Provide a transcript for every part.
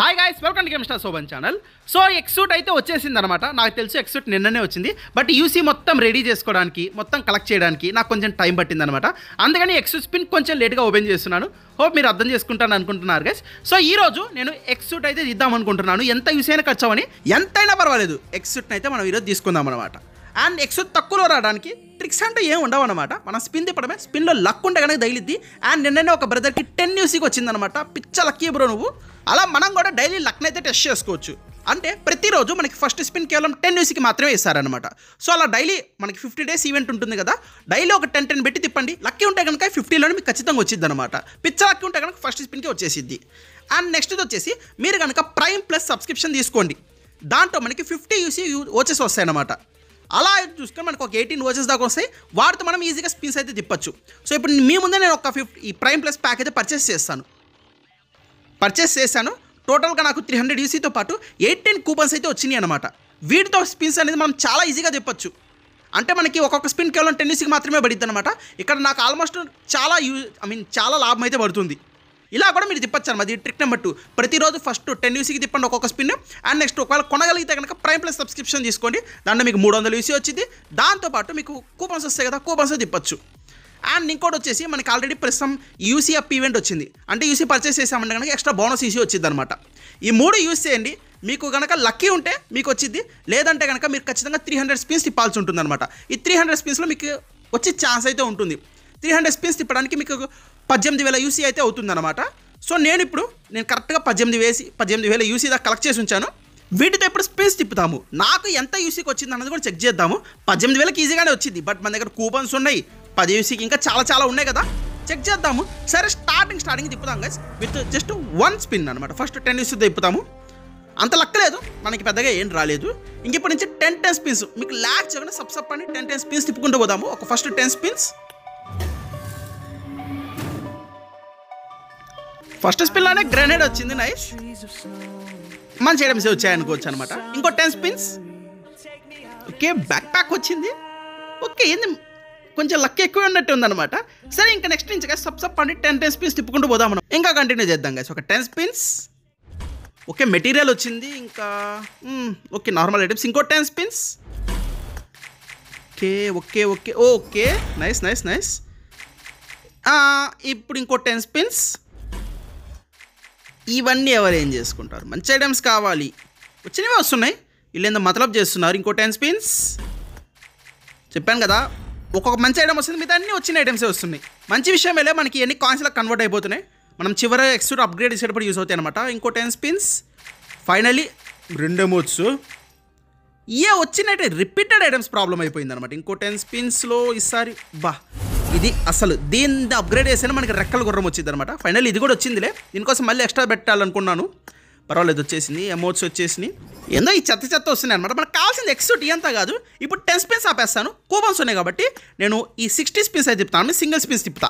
hi guys welcome to game star Sobhan channel so x suit అయితే వచ్చేసింది అనమాట నాకు తెలుసు ఎక్సూట్ నిన్ననే వచ్చింది బట్ యూసీ మొత్తం రెడీ చేసుకోవడానికి మొత్తం కలెక్ట్ చేయడానికి నాకు కొంచెం టైం పట్టింది అనమాట అందుకని ఎక్సూట్ స్పిన్ కొంచెం లేట్గా ఓపెన్ చేస్తున్నాను హోప్ మీరు అర్థం చేసుకుంటాను అనుకుంటున్నారు గైస్ సో ఈ రోజు నేను ఎక్సూట్ అయితే ఇద్దాం అనుకుంటున్నాను ఎంత యూస్ అయినా ఖర్చు అవని ఎంతైనా పర్వాలేదు ఎక్సూట్ని అయితే మనం ఈరోజు తీసుకుందాం అనమాట అండ్ ఎక్సూట్ తక్కువలో రావడానికి ట్రిక్స్ అంటే ఏం ఉండవు అనమాట మనం స్పిన్ తిప్పడమే స్పిన్లో లక్ ఉంటే కనుక తగిలిద్ది అండ్ నిన్ననే ఒక బ్రదర్కి టెన్ యూసీకి వచ్చిందనమాట పిచ్చ లక్కీ బ్రో నువ్వు అలా మనం కూడా డైలీ లక్ని అయితే టెస్ట్ చేసుకోవచ్చు అంటే ప్రతిరోజు మనకి ఫస్ట్ స్పిన్ కేవలం టెన్ యూసీకి మాత్రమే ఇస్తారనమాట సో అలా డైలీ మనకి ఫిఫ్టీ డేస్ ఈవెంట్ ఉంటుంది కదా డైలీ ఒక టెన్ టెన్ పెట్టి తిప్పండి లక్కీ ఉంటే కనుక ఫిఫ్టీలోనే మీకు ఖచ్చితంగా వచ్చింది అనమాట పిచ్చ లక్కీ ఉంటే కనుక ఫస్ట్ స్పిన్కి వచ్చేసిద్ది అండ్ నెక్స్ట్ వచ్చేసి మీరు కనుక ప్రైమ్ ప్లస్ సబ్స్క్రిప్షన్ తీసుకోండి దాంట్లో మనకి ఫిఫ్టీ యూసీ వచ్చేసి వస్తాయన్నమాట అలా చూసుకొని మనకు ఒక ఎయిటీన్ వచ్చెస్ దాకా వస్తాయి వాటితో మనం ఈజీగా స్పిన్స్ అయితే తిప్పచ్చు సో ఇప్పుడు మీ ముందే నేను ఒక ఫిఫ్టీ ఈ ప్రైమ్ ప్లస్ ప్యాక్ అయితే పర్చేస్ చేస్తాను పర్చేస్ చేశాను టోటల్గా నాకు త్రీ హండ్రెడ్ యూసీతో పాటు ఎయిటీన్ కూపన్స్ అయితే వచ్చినాయి అనమాట వీటితో స్పిన్స్ అనేది మనం చాలా ఈజీగా తిప్పచ్చు అంటే మనకి ఒక్కొక్క స్పిన్ కేవలం టెన్ యూసీకి మాత్రమే పడుతుంది అనమాట ఇక్కడ నాకు ఆల్మోస్ట్ చాలా యూ ఐ మీన్ చాలా లాభం అయితే పడుతుంది ఇలా కూడా మీరు తిప్పచ్చు అనమాట ఇది ట్రిక్ నెంబర్ టూ ప్రతిరోజు ఫస్ట్ టెన్ యూసీకి తిప్పండి ఒక్కొక్క స్పిన్ అండ్ నెక్స్ట్ ఒకవేళ కొనగలిగితే కనుక ప్రైమ్ ప్లస్ సబ్స్క్రిప్షన్ తీసుకోండి దాంట్లో మీకు మూడు వందల యూసీ వచ్చింది దాంతోపాటు మీకు కూపన్స్ వస్తాయి కదా కూపన్స్ తిప్పచ్చు అండ్ ఇంకోటి వచ్చేసి మనకి ఆల్రెడీ ప్రస్తుతం యూసీ అప్ ఈవెంట్ వచ్చింది అంటే యూసీ పర్చేస్ చేసామంటే కనుక ఎక్స్ట్రా బోనస్ యూసీ వచ్చింది అనమాట ఈ మూడు యూస్ చేయండి మీకు కనుక లక్కీ ఉంటే మీకు వచ్చింది లేదంటే కనుక మీరు ఖచ్చితంగా త్రీ హండ్రెడ్ స్పిన్స్ తిప్పాల్సి ఉంటుంది అనమాట ఈ త్రీ హండ్రెడ్ స్పిన్స్లో మీకు వచ్చే ఛాన్స్ అయితే ఉంటుంది త్రీ హండ్రెడ్ స్పిన్స్ తిప్పడానికి మీకు పద్దెనిమిది వేల యూసీ అయితే అవుతుందన్నమాట సో నేను ఇప్పుడు నేను కరెక్ట్గా పద్దెనిమిది వేసి పద్దెనిమిది వేల యూసీ దాకా కలెక్ట్ చేసి ఉంచాను వీటితో ఇప్పుడు స్పేస్ తిప్పుతాము నాకు ఎంత యూసీకి వచ్చింది అన్నది కూడా చెక్ చేద్దాము పద్దెనిమిది వేలకి ఈజీగానే వచ్చింది బట్ మన దగ్గర కూపన్స్ ఉన్నాయి పది యూసీకి ఇంకా చాలా చాలా ఉన్నాయి కదా చెక్ చేద్దాము సరే స్టార్టింగ్ స్టార్టింగ్ తిప్పుతాం guys with just one spin అనమాట ఫస్ట్ టెన్ యూసీ తిప్పుతాము అంత లక్కలేదు మనకి పెద్దగా ఏం రాలేదు ఇంక ఇప్పటి నుంచి టెన్ టెన్ స్పిన్స్ మీకు ల్యాక్ చేయకుండా సబ్ సబ్ అని టెన్ టెన్ స్పిన్స్ తిప్పుకుంటూ పోదాము ఒక ఫస్ట్ టెన్ స్పిన్స్ ఫస్ట్ స్పిన్లోనే గ్రెనేడ్ వచ్చింది నైస్ మంచి ఐటమ్స్ వచ్చాయనుకోవచ్చు అనమాట ఇంకో ten spins okay backpack వచ్చింది ఓకే ఏంది కొంచెం లక్ ఎక్కువ ఉన్నట్టు ఉందన్నమాట సరే ఇంకా నెక్స్ట్ నుంచి సబ్ సబ్ పండి టెన్ టెన్ స్పిన్స్ తిప్పుకుంటూ పోదాం మనం ఇంకా కంటిన్యూ చేద్దాం గైస్ ఒక టెన్ స్పిన్స్ ఓకే మెటీరియల్ వచ్చింది ఇంకా మ్మ్, ఓకే నార్మల్ ఐటమ్స్ ఇంకో ten spins okay okay okay okay nice nice nice ఇప్పుడు ఇంకో టెన్ స్పిన్స్ ఇవన్నీ ఎవరు ఏం చేసుకుంటారు మంచి ఐటమ్స్ కావాలి వచ్చినవి వస్తున్నాయి వీళ్ళు ఏందో మతలబ్ చేస్తున్నారు ఇంకో టెన్ స్పిన్స్ చెప్పాను కదా ఒక్కొక్క మంచి ఐటమ్ వస్తుంది మిగతా అన్ని వచ్చిన ఐటమ్సే వస్తున్నాయి మంచి విషయం వెళ్ళే మనకి ఎన్ని కాయిన్స్లకు కన్వర్ట్ అయిపోతున్నాయి మనం చివరి ఎక్స్ట్రా అప్గ్రేడ్ చేసేటప్పుడు యూస్ అవుతాయి అనమాట ఇంకో టెన్ స్పిన్స్ ఫైనలీ రెండు ఎమోట్స్ ఏ వచ్చినట్టే రిపీటెడ్ ఐటమ్స్ ప్రాబ్లం అయిపోయింది అనమాట ఇంకో టెన్ స్పిన్స్లో ఈసారి బా ఇది అసలు దీన్ని అప్గ్రేడ్ చేస్తేనే మనకి రెక్కల గుర్రం వచ్చింది అనమాట ఫైనల్ ఇది కూడా వచ్చిందిలే దీనికోసం మళ్ళీ ఎక్స్ట్రా పెట్టాలనుకున్నాను పర్వాలేదు వచ్చేసింది ఎమోట్స్ వచ్చేసినాయి ఏందో ఈ చెత్త చెత్త వస్తున్నాయి అనమాట మనకు కావాల్సింది ఎక్స్ట్రా అంతా కాదు ఇప్పుడు టెన్ స్పిన్స్ ఆపేస్తాను కూపన్స్ ఉన్నాయి కాబట్టి నేను ఈ సిక్స్టీ స్పిన్స్ అయితే తిప్పుతాను సింగిల్ స్పిన్స్ తిప్పుతా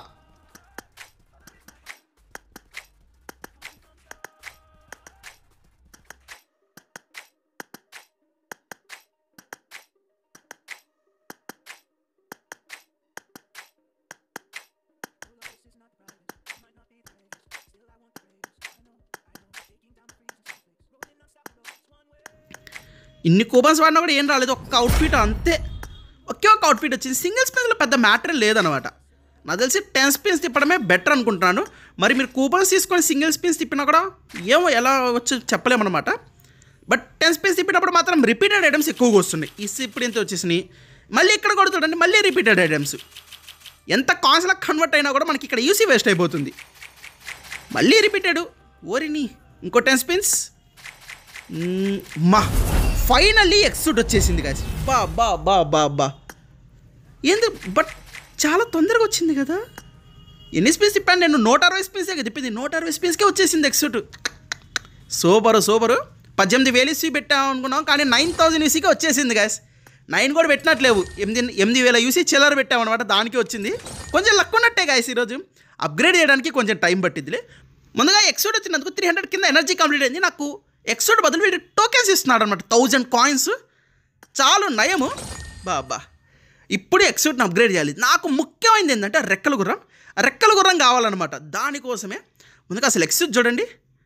ఇన్ని కూపన్స్ వాడినా కూడా ఏం రాలేదు ఒక్క అవుట్ఫిట్ అంతే ఒకే ఒక అవుట్ఫిట్ వచ్చింది సింగిల్ స్పిన్స్లో పెద్ద మ్యాటర్ లేదనమాట నాకు తెలిసి టెన్ స్పిన్స్ తిప్పడమే బెటర్ అనుకుంటున్నాను మరి మీరు కూపన్స్ తీసుకొని సింగిల్ స్పిన్స్ తిప్పినా కూడా ఏమో ఎలా వచ్చి చెప్పలేమన్నమాట బట్ టెన్ స్పిన్స్ తిప్పినప్పుడు మాత్రం రిపీటెడ్ ఐటమ్స్ ఎక్కువగా వస్తున్నాయి ఈ ఇప్పుడు ఎంత వచ్చేసినాయి మళ్ళీ ఇక్కడ కూడా చూడండి మళ్ళీ రిపీటెడ్ ఐటమ్స్ ఎంత కాన్స్లకు కన్వర్ట్ అయినా కూడా మనకి ఇక్కడ యూసీ వేస్ట్ అయిపోతుంది మళ్ళీ రిపీటెడ్ ఓరిని ఇంకో టెన్ స్పిన్స్ మ్మ్, మా ఫైనల్లీ ఎక్సూట్ వచ్చేసింది గాయస్ బా బా బా బా బా ఏంది బట్ చాలా తొందరగా వచ్చింది కదా ఎన్ని స్పీస్ తిప్పాను నేను నూట అరవై స్పీసే తిప్పింది నూట అరవై స్పీస్కే వచ్చేసింది ఎక్సూట్ సూపరు సూపరు పద్దెనిమిది వేలు ఇసి పెట్టాం అనుకున్నాం కానీ నైన్ థౌజండ్ యూసీకి వచ్చేసింది గాయస్ నైన్ కూడా పెట్టినట్లేవు ఎనిమిది ఎనిమిది వేల యూసీ చిల్లర పెట్టామన్నమాట దానికి వచ్చింది కొంచెం లక్ ఉన్నట్టే గాయస్ ఈరోజు అప్గ్రేడ్ చేయడానికి కొంచెం టైం పట్టిందిలే ముందుగా ఎక్సోడ్ వచ్చినందుకు త్రీ హండ్రెడ్ కింద ఎనర్జీ కంప్లీట్ అయింది నాకు ఎక్సోడ్ బదులు వీడు టోకెన్స్ ఇస్తున్నాడు అనమాట థౌజండ్ కాయిన్స్ చాలు నయము బాబా ఇప్పుడు ఎక్సూట్ని అప్గ్రేడ్ చేయాలి నాకు ముఖ్యమైనది ఏంటంటే రెక్కల గుర్రం ఆ రెక్కల గుర్రం కావాలన్నమాట దానికోసమే ముందుగా అసలు ఎక్సూట్ చూడండి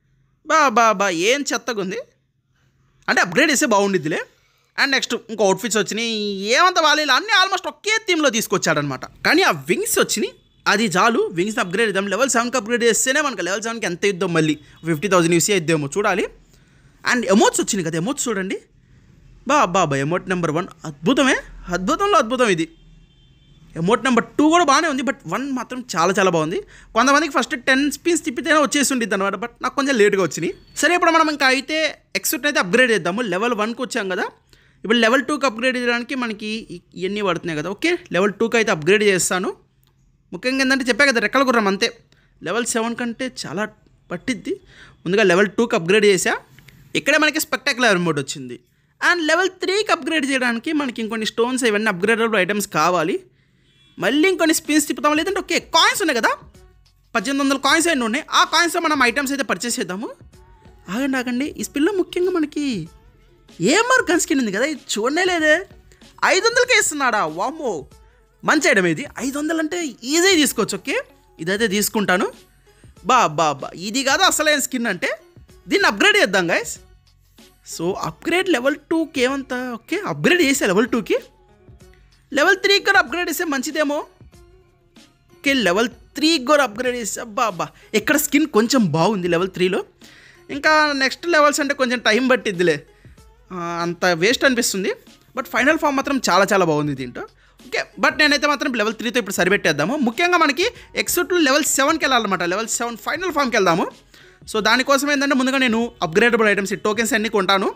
బా బా బా ఏం చెత్తగా ఉంది అంటే అప్గ్రేడ్ చేస్తే బాగుండిద్దిలే అండ్ నెక్స్ట్ ఇంకో అవుట్ఫిట్స్ వచ్చినాయి ఏమంత వాళ్ళు అన్ని ఆల్మోస్ట్ ఒకే థీమ్లో తీసుకొచ్చాడనమాట కానీ ఆ వింగ్స్ వచ్చినాయి అది చాలు వింగ్స్ అప్గ్రేడ్ ఇద్దాం లెవెల్ సెవెన్కి అప్గ్రేడ్ చేస్తేనే మనకి లెవెల్ సెవెన్కి ఎంత ఇద్దాం మళ్ళీ ఫిఫ్టీ థౌసండ్ యూసీ ఇద్దామో చూడాలి అండ్ ఎమోట్స్ వచ్చినాయి కదా ఎమోట్స్ చూడండి బా బా బా ఎమోట్ నెంబర్ వన్ అద్భుతమే అద్భుతంలో అద్భుతం ఇది ఎమోట్ నెంబర్ టూ కూడా బాగానే ఉంది బట్ వన్ మాత్రం చాలా చాలా బాగుంది కొంతమందికి ఫస్ట్ టెన్ స్పిన్స్ తిప్పితేనే వచ్చేసి ఉండిద్ది అనమాట బట్ నాకు కొంచెం లేట్గా వచ్చినాయి సరే ఇప్పుడు మనం ఇంకా అయితే ఎక్స్యూట్ అయితే అప్గ్రేడ్ చేద్దాము లెవెల్ వన్కి వచ్చాం కదా ఇప్పుడు లెవెల్ టూకి అప్గ్రేడ్ చేయడానికి మనకి ఇ- ఇవన్నీ పడుతున్నాయి కదా ఓకే లెవెల్ టూకి అయితే అప్గ్రేడ్ చేస్తాను ముఖ్యంగా ఏంటంటే చెప్పా కదా రెక్కల గుర్రం అంతే లెవెల్ సెవెన్ కంటే చాలా పట్టిద్ది ముందుగా లెవెల్ టూకి అప్గ్రేడ్ చేసా ఇక్కడే మనకి స్పెక్టాకులర్ మోడ్ వచ్చింది అండ్ లెవెల్ త్రీకి అప్గ్రేడ్ చేయడానికి మనకి ఇంకొన్ని స్టోన్స్ ఇవన్నీ అప్గ్రేడబుల్ ఐటమ్స్ కావాలి మళ్ళీ ఇంకొన్ని స్పిన్స్ తిప్పుతాం లేదంటే ఓకే కాయిన్స్ ఉన్నాయి కదా పద్దెనిమిది వందల కాయిన్స్ అయినా ఉన్నాయి ఆ కాయిన్స్తో మనం ఐటమ్స్ అయితే పర్చేస్ చేద్దాము ఆగండి ఆగండి ఈ స్పిన్లో ముఖ్యంగా మనకి ఏమర్ గన్ స్కిన్ ఉంది కదా ఇది చూడనే లేదే ఐదు వందలకే ఇస్తున్నాడా వామ్మో మంచి ఐటమ్ ఇది ఐదు వందలు అంటే ఈజీ తీసుకోవచ్చు ఓకే ఇదైతే తీసుకుంటాను బా బా బా ఇది కాదు అసలైన స్కిన్ అంటే దీన్ని అప్గ్రేడ్ చేద్దాం గైస్ సో అప్గ్రేడ్ లెవెల్ టూకి ఏమంతా ఓకే అప్గ్రేడ్ చేసా లెవెల్ టూకి లెవెల్ త్రీకి కూడా అప్గ్రేడ్ చేస్తే మంచిదేమో ఓకే లెవెల్ త్రీకి కూడా అప్గ్రేడ్ చేస్తే అబ్బా అబ్బా ఇక్కడ స్కిన్ కొంచెం బాగుంది లెవెల్ త్రీలో ఇంకా నెక్స్ట్ లెవెల్స్ అంటే కొంచెం టైం పట్టిద్దిలే ఆ, అంత వేస్ట్ అనిపిస్తుంది బట్ ఫైనల్ ఫామ్ మాత్రం చాలా చాలా బాగుంది దీంట్లో ఓకే బట్ నేనైతే మాత్రం లెవెల్ త్రీతో ఇప్పుడు సరిపెట్టేద్దాము ముఖ్యంగా మనకి ఎక్సూట్లు లెవెల్ సెవెన్కి వెళ్ళాలన్నమాట లెవెల్ సెవెన్ ఫైనల్ ఫామ్కి వెళ్దాము సో దానికోసం ఏంటంటే ముందుగా నేను అప్గ్రేడబుల్ ఐటమ్స్ ఈ టోకెన్స్ అన్నీ కొంటాను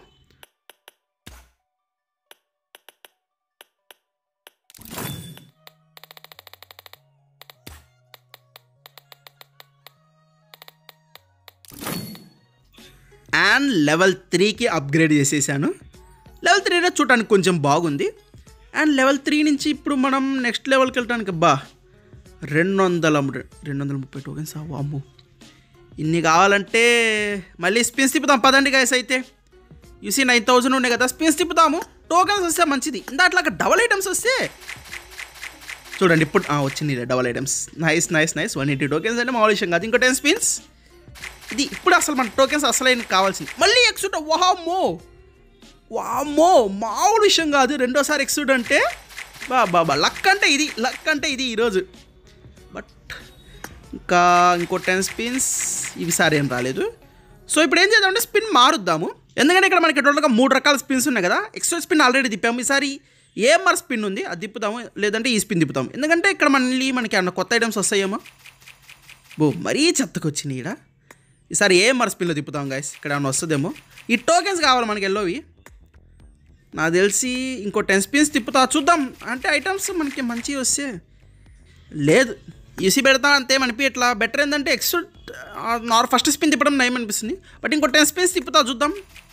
అండ్ లెవెల్ త్రీకి అప్గ్రేడ్ చేసేసాను లెవెల్ త్రీలో చూడటానికి కొంచెం బాగుంది అండ్ లెవెల్ త్రీ నుంచి ఇప్పుడు మనం నెక్స్ట్ లెవెల్కి వెళ్ళడానికి బా రెండు వందల రెండు వందల ముప్పై టోకెన్స్ అమ్ము ఇన్ని కావాలంటే మళ్ళీ స్పిన్స్ తిప్పుదాం పదండి గాయస్ అయితే యూసీ నైన్ థౌజండ్ ఉన్నాయి కదా స్పిన్స్ తిప్పుతాము టోకెన్స్ వస్తే మంచిది దాంట్లో డబల్ ఐటమ్స్ వస్తే చూడండి ఇప్పుడు ఆ, వచ్చింది double items nice nice nice one eighty tokens అంటే మామూలు విషయం కాదు ఇంకో టెన్ స్పిన్స్ ఇది ఇప్పుడు అసలు మన టోకెన్స్ అసలైన కావాల్సింది మళ్ళీ ఎక్సూట్ వామ్మో వామ్మో మామూలు విషయం కాదు రెండోసారి ఎక్సూట్ అంటే బా బాబా లక్ అంటే ఇది లక్ అంటే ఇది ఈరోజు బట్ ఇంకా ఇంకో టెన్ స్పిన్స్ ఇవి సారి ఏం రాలేదు సో ఇప్పుడు ఏం చేద్దామంటే స్పిన్ మారుద్దాము ఎందుకంటే ఇక్కడ మనకి టోటల్గా మూడు రకాల స్పిన్స్ ఉన్నాయి కదా ఎక్స్ట్రా స్పిన్ ఆల్రెడీ తిప్పాము ఈసారి ఏఎంఆర్ స్పిన్ ఉంది అది తిప్పుతాము లేదంటే ఈ స్పిన్ తిప్పుతాము ఎందుకంటే ఇక్కడ మళ్ళీ మనకి అన్న కొత్త ఐటమ్స్ వస్తాయేమో బో మరీ చెత్తకు వచ్చింది ఈడ ఈసారి ఏఎంఆర్ స్పిన్లో తిప్పుతాం గాయస్ ఇక్కడ ఏమైనా వస్తుందేమో ఈ టోకెన్స్ కావాలి మనకి ఎల్లోవి నాకు తెలిసి ఇంకో టెన్ స్పిన్స్ తిప్పుతా చూద్దాం అంటే ఐటమ్స్ మనకి మంచివి వస్తే లేదు ఈసీ పెడతా అంతే అనిపి ఇట్లా బెటర్ ఏంటంటే ఎక్స్ట్రా నార్ ఫస్ట్ స్పిన్ తిప్పడం నయం అనిపిస్తుంది బట్ ఇంకో టెన్ స్పిన్స్ తిప్పుతా చూద్దాం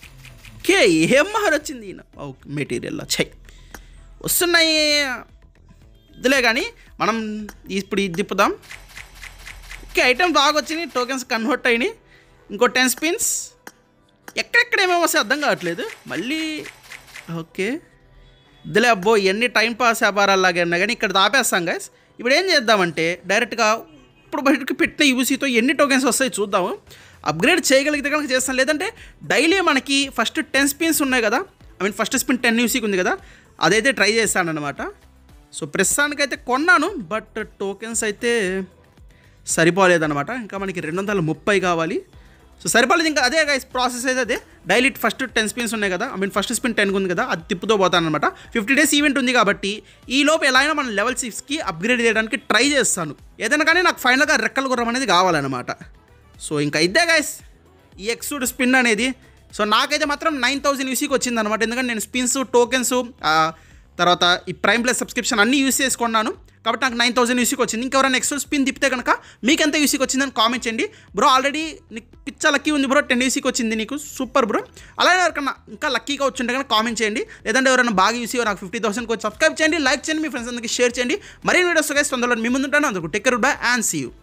కే ఏం మహర్ వచ్చింది ఈయన ఓకే మెటీరియల్ చెయ్ వస్తున్నాయి ఇదిలే కానీ మనం ఇప్పుడు ఇది తిప్పుదాం ఓకే ఐటమ్ బాగా వచ్చినాయి టోకెన్స్ కన్వర్ట్ అయినాయి ఇంకో టెన్ స్పిన్స్ ఎక్కడెక్కడ ఏమేమి వస్తాయి అర్థం కావట్లేదు మళ్ళీ ఓకే ఇదిలే అబ్బో ఇవన్నీ టైం పాస్ వ్యాపారాలాగా ఉన్నా కానీ ఇక్కడ దాపేస్తాం గైస్ ఇప్పుడు ఏం చేద్దామంటే డైరెక్ట్గా ఇప్పుడు బయటకు పెట్టిన యూసీతో ఎన్ని టోకెన్స్ వస్తాయి చూద్దాము అప్గ్రేడ్ చేయగలిగితే కనుక చేస్తాం లేదంటే డైలీ మనకి ఫస్ట్ టెన్ స్పిన్స్ ఉన్నాయి కదా I mean first spin ten యూసీకి ఉంది కదా అదైతే ట్రై చేస్తానన్నమాట సో ప్రస్తుతానికైతే కొన్నాను బట్ టోకెన్స్ అయితే సరిపోలేదన్నమాట ఇంకా మనకి రెండు వందల ముప్పై కావాలి సో సరిపోలేదు ఇంకా అదే గైస్ ప్రాసెస్ అయితే అదే డైలీ ఫస్ట్ టెన్ స్పిన్స్ ఉన్నాయి కదా I mean first spin ten ఉంది కదా అది తిప్పుతో పోతాను అనమాట ఫిఫ్టీ డేస్ ఈవెంట్ ఉంది కాబట్టి ఈ లోపు ఎలా అయినా మనం లెవెల్ సిక్స్కి అప్గ్రేడ్ చేయడానికి ట్రై చేస్తాను ఏదైనా కానీ నాకు ఫైనల్గా రెక్కల గుర్రం అనేది కావాలన్నమాట సో ఇంకా ఇద్దే గైస్ ఈ ఎక్సూడ్ స్పిన్ అనేది సో నాకైతే మాత్రం నైన్ థౌసండ్ యూసీకి వచ్చింది అనమాట ఎందుకంటే నేను స్పిన్స్ టోకెన్స్ తర్వాత ఈ ప్రైమ్ ప్లస్ సబ్స్క్రిప్షన్ అన్నీ యూస్ చేసుకున్నాను కాబట్టి నాకు నైన్ థౌసండ్ యూసీకి వచ్చింది ఇంకెవరైనా ఎక్స్ట్రా స్పిన్ తిప్పితే కనుక మీకు ఎంత యూసీకి వచ్చిందని కామెంట్ చేయండి బ్రో ఆల్రెడీ నీకు పిచ్చ లక్కీ ఉంది బ్రో టెన్ యూసీకి వచ్చింది నీకు సూపర్ బ్రో అలాగే ఎవరికన్నా ఇంకా లక్కీగా వచ్చింటే కనుక కామెంట్ చేయండి లేదంటే ఎవరైనా బాగా యూసీ నాకు ఫిఫ్టీ థౌసండ్కి వచ్చి సబ్స్క్రైబ్ చేయండి లైక్ చేయండి మీ ఫ్రెండ్స్ అందరికీ షేర్ చేయండి మరిన్ని వీడియోస్ గైస్ తొందరలో మీ ముందు ఉంటాను అందుకు take care bye and see you